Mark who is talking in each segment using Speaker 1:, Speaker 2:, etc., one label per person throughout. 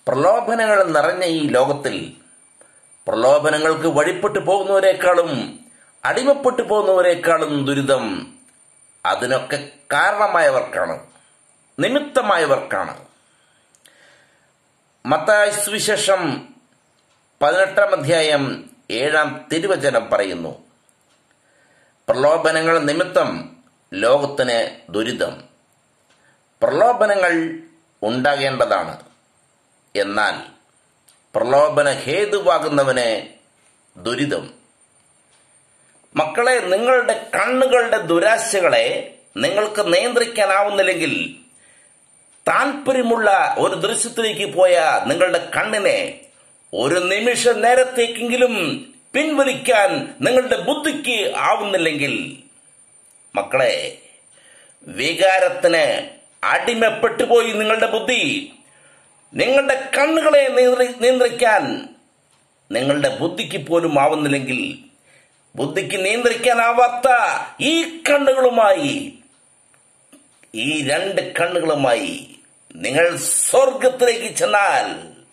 Speaker 1: പ്രലോഭനങ്ങൾ നിറഞ്ഞ ഈ ലോകത്തിൽ പ്രലോഭനങ്ങൾക്ക് വഴിപ്പെട്ടു പോകുന്നവരെക്കാളും അടിമപ്പെട്ടു പോകുന്നവരെക്കാളും ദുരിതം അതിനൊക്കെ കാരണമായവർക്കാണ് നിമിത്തമായവർക്കാണ് മത്തായ സുവിശേഷം പതിനെട്ടാം അധ്യായം ഏഴാം തിരുവചനം പറയുന്നു പ്രലോഭനങ്ങൾ നിമിത്തം ലോകത്തിന് ദുരിതം പ്രലോഭനങ്ങൾ ഉണ്ടാകേണ്ടതാണ് എന്നാൽ പ്രലോഭന ഹേതുവാകുന്നവന് ദുരിതം മക്കളെ നിങ്ങളുടെ കണ്ണുകളുടെ ദുരാശകളെ നിങ്ങൾക്ക് നിയന്ത്രിക്കാനാവുന്നില്ലെങ്കിൽ താല്പര്യമുള്ള ഒരു ദൃശ്യത്തിലേക്ക് പോയ നിങ്ങളുടെ കണ്ണിനെ ഒരു നിമിഷ നേരത്തേക്കെങ്കിലും പിൻവലിക്കാൻ നിങ്ങളുടെ ബുദ്ധിക്ക് ആവുന്നില്ലെങ്കിൽ മക്കളെ വികാരത്തിന് അടിമപ്പെട്ടു പോയി നിങ്ങളുടെ ബുദ്ധി നിങ്ങളുടെ കണ്ണുകളെ നിയന്ത്രി- നിയന്ത്രിക്കാൻ നിങ്ങളുടെ ബുദ്ധിക്ക് പോലും ആവുന്നില്ലെങ്കിൽ ബുദ്ധിക്ക് നിയന്ത്രിക്കാനാവാത്ത ഈ കണ്ണുകളുമായി ഈ രണ്ട് കണ്ണുകളുമായി നിങ്ങൾ സ്വർഗത്തിലേക്ക് ചെന്നാൽ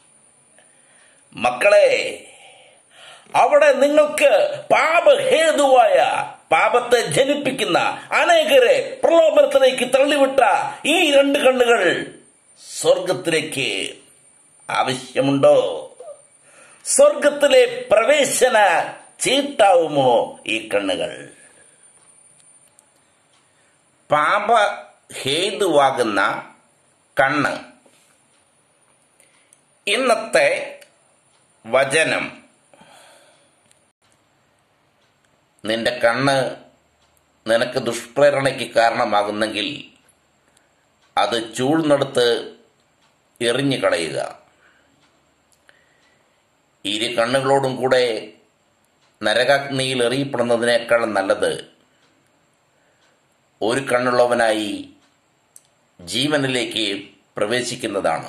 Speaker 1: മക്കളെ അവിടെ നിങ്ങൾക്ക് പാപഹേതുവായ പാപത്തെ ജനിപ്പിക്കുന്ന അനേകരെ പ്രലോഭനത്തിലേക്ക് തള്ളിവിട്ട ഈ രണ്ട് കണ്ണുകൾ സ്വർഗത്തിലേക്ക് ആവശ്യമുണ്ടോ സ്വർഗത്തിലെ പ്രവേശന ചീട്ടാവുമോ ഈ കണ്ണുകൾ പാപഹേതുവാകുന്ന കണ്ണ് ഇന്നത്തെ വചനം നിന്റെ കണ്ണ് നിനക്ക് ദുഷ്പ്രേരണയ്ക്ക് കാരണമാകുന്നെങ്കിൽ അത് ചൂഴ്ന്നെടുത്ത് എറിഞ്ഞു കളയുക ഇരു കണ്ണുകളോടും കൂടെ നരകാഗ്നിയിൽ എറിയപ്പെടുന്നതിനേക്കാൾ നല്ലത് ഒരു കണ്ണുള്ളവനായി ജീവനിലേക്ക് പ്രവേശിക്കുന്നതാണ്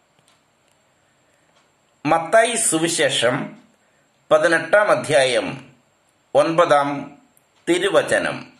Speaker 1: മത്തായി സുവിശേഷം പതിനെട്ടാം അധ്യായം ഒൻപതാം തിരുവചനം